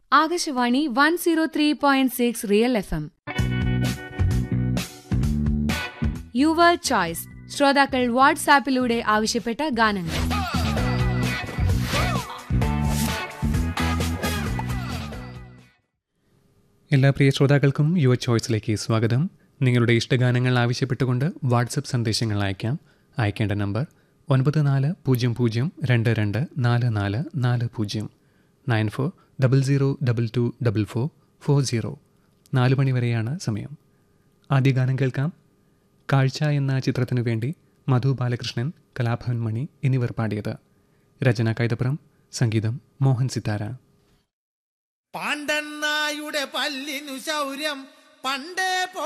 Akashvani one zero three point six real F M your choice ശ്രോതാക്കൾ വാട്സാപ്പിലൂടെ ആവശ്യപ്പെട്ട ഗാനങ്ങൾ എല്ലാ പ്രിയ ശ്രോതാക്കൾക്കും യുവ ചോയ്സിലേക്ക് സ്വാഗതം നിങ്ങളുടെ ഇഷ്ടഗാനങ്ങൾ ആവശ്യപ്പെട്ടുകൊണ്ട് വാട്സപ്പ് സന്ദേശങ്ങൾ അയക്കാം അയക്കേണ്ട നമ്പർ ഒൻപത് നാല് പൂജ്യം പൂജ്യം രണ്ട് രണ്ട് നാല് നാല് നാല് പൂജ്യം nine four double zero double two double four four zero നാല് മണി വരെയാണ് സമയം ആദ്യ ഗാനം കേൾക്കാം കാഴ്ച എന്ന ചിത്രത്തിനു വേണ്ടി മധു ബാലകൃഷ്ണൻ കലാഭവൻ മണി എന്നിവർ പാടിയത് രചന കൈതപ്രം സംഗീതം മോഹൻ സിത്താര പാണ്ഡൻ നായുടെ പല്ലിനു ശൗര്യം പണ്ടേ പോ